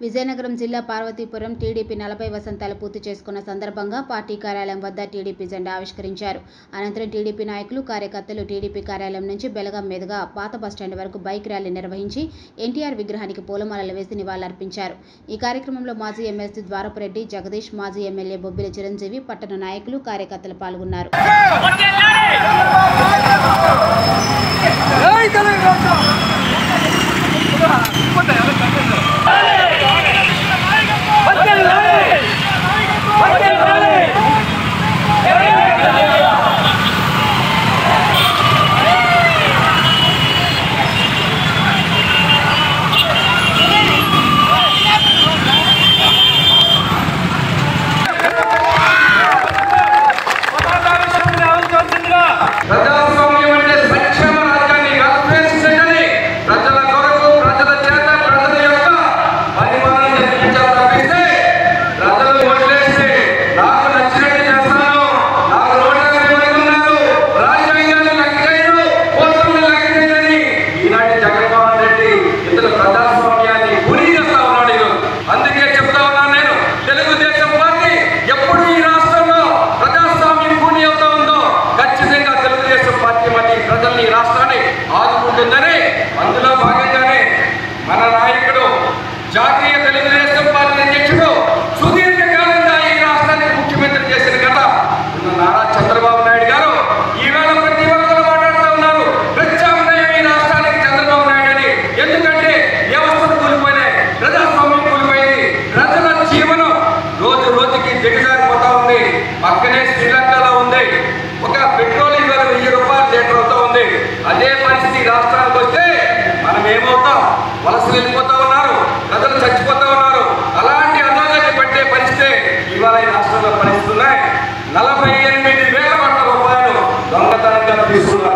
విజయనగరం జిల్లా పార్వతీపురం టీడీపీ నలభై వసంతాలు పూర్తి చేసుకున్న సందర్భంగా పార్టీ కార్యాలయం వద్ద టీడీపీ జెండా ఆవిష్కరించారు అనంతరం టీడీపీ నాయకులు కార్యకర్తలు టీడీపీ కార్యాలయం నుంచి బెలగం మీదుగా పాత బస్టాండ్ వరకు బైక్ ర్యాలీ నిర్వహించి ఎన్టీఆర్ విగ్రహానికి పూలమాలలు వేసి నివాళులర్పించారు ఈ కార్యక్రమంలో మాజీ ఎమ్మెల్సీ ద్వారపురెడ్డి జగదీష్ మాజీ ఎమ్మెల్యే బొబ్బిలి చిరంజీవి పట్టణ నాయకులు కార్యకర్తలు పాల్గొన్నారు జై తెలంగాణ ప్రజాస్వామ్యం అంటే సంక్షేమ రాజ్యాన్ని అన్వేషించండి ప్రజల కొరకు ప్రజల చేత ప్రజల యొక్క పరిపాలన జరిపించాలి తప్పిస్తే ప్రజలు వదిలేసి నాకు నచ్చినట్టు చేస్తాను నాకు రోడ్లకు ఉన్నారు రాజ్యాంగాన్ని లెక్క చేయరు కోర్టులను లెక్క చేయని ఈనాటి జగన్మోహన్ రెడ్డి ఇతర ప్రజాస్వామ్యాన్ని గురి చేస్తా ఉన్నాడు ఈరోజు. అందుకే చెప్తా ఉన్నాను నేను తెలుగుదేశం పార్టీ ఎప్పుడు ఈ రాష్ట్రంలో ప్రజాస్వామ్యం కూని అవుతా ఉందో ఖచ్చితంగా తెలుగుదేశం పార్టీ మళ్ళీ ప్రజల్ని ఈ రాష్ట్రాన్ని ఆదుకుంటుందని అందులో భాగంగానే మన నాయకుడు జాతీయ తెలుగుదేశం పార్టీ అధ్యక్షుడు సుదీర్ఘకాలంగా ఈ రాష్ట్రానికి ముఖ్యమంత్రి చేసిన కథ ఉన్న నారా చంద్రబాబు నాయుడు గారు ఈవేళ ప్రతి ఒక్కరు మాట్లాడుతూ ఉన్నారు ప్రత్యామ్నాయం ఈ రాష్ట్రానికి చంద్రబాబు నాయుడు అని ఎందుకంటే వ్యవస్థలు కూలిపోయినాయి ప్రజాస్వామ్యం కూలిపోయింది ప్రజల జీవనం రోజు రోజుకి దిగజారిపోతా ఉంది పక్కనే శ్రీలంకలో ఉంది ఒక పెట్రోల్ ఇవాళ వెయ్యి రూపాయలు లీటర్ అవుతా ఉంది అదే పరిస్థితి రాష్ట్రానికి వస్తే మనం ఏమవుతాం వలసలు వెళ్ళిపోతా ఉన్నారు ప్రజలు చచ్చిపోతా ఉన్నారు అలాంటి అనాగతి పట్టే పరిస్థితి ఇవాళ ఈ రాష్ట్రంలో పరిస్థితి ఉన్నాయి నలభై ఎనిమిది వేల కోట్ల రూపాయలు దొంగతనంగా తీసుకున్నారు